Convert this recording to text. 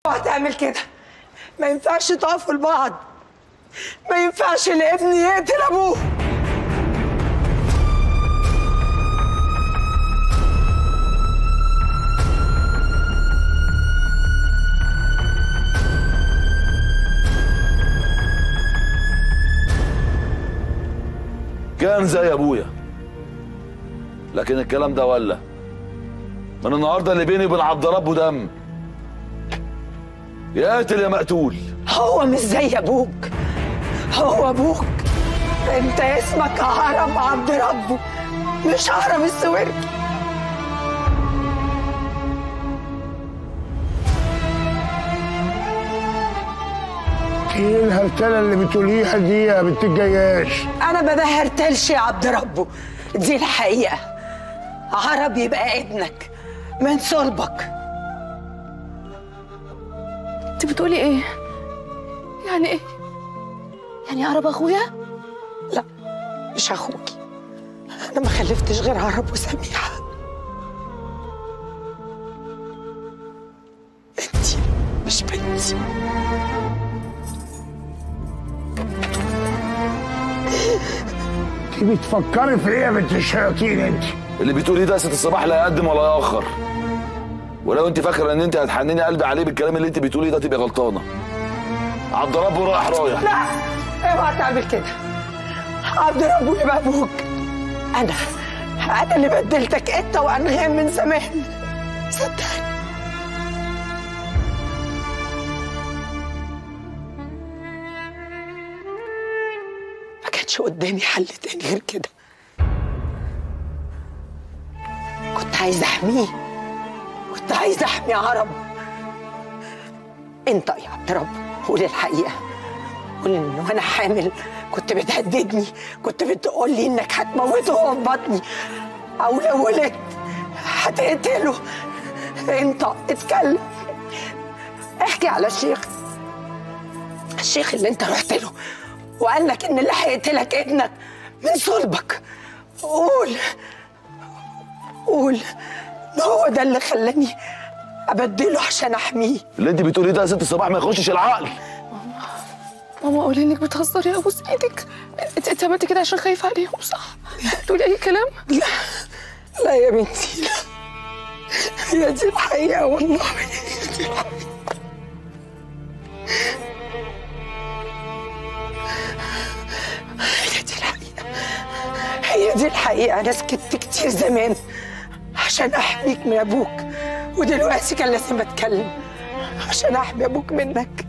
هتعمل كده ما ينفعش تقفوا لبعض ما ينفعش الابن يقتل ابوه كان زي ابويا لكن الكلام ده ولا من النهارده اللي بيني وبين عبد ربه دم يا قاتل يا مقتول هو مش زي ابوك هو ابوك انت اسمك هرم عبد ربه مش هرم السويركي ايه الهرتله اللي بتقوليها دي يا بنت الجياش انا ما بهرتلش يا عبد ربه دي الحقيقه عرب يبقى ابنك من صلبك انت بتقولي ايه يعني ايه يعني عرب اخويا لا مش اخوكي انا ما خلفتش غير عرب وسميحه انت مش بنتي انت بتفكري في ايه يا بنت الشياطين انت اللي بتقوليه ده ست الصباح لا يقدم ولا يأخر ولو انت فاكره ان انت هتحنني قلبي عليه بالكلام اللي انت بتقوليه ده تبقى غلطانه عبد ربه رايح رايح لا اوعى تعمل كده عبد ربه يبقى ابوك انا انا اللي بدلتك انت وانغام من زمان صدقني ما كانش قدامي حل تاني غير كده كنت عايزه احميه كنت عايزه احمي عرب انت يا عبد رب قول الحقيقه قول ان وانا حامل كنت بتهددني كنت بتقول لي انك هتموته وهو في بطني او لو ولدت هتقتله انت اتكلم احكي على الشيخ الشيخ اللي انت رحت له وقال لك ان اللي هيقتلك ابنك من صلبك قول قول إن هو ده اللي خلاني ابدله عشان احميه اللي انت بتقوليه ده يا ست الصباح ما يخشش العقل ماما قولي انك بتهزري ابوس ايدك انت انت عملتي كده عشان خايفه عليهم صح بتقولي اي كلام لا لا يا بنتي لا هي دي الحقيقة والله هي دي الحقيقة هي دي الحقيقة هي دي الحقيقة أنا سكت كتير زمان عشان أحميك من أبوك ودلوقتي كان لازم أتكلم عشان أحمي أبوك منك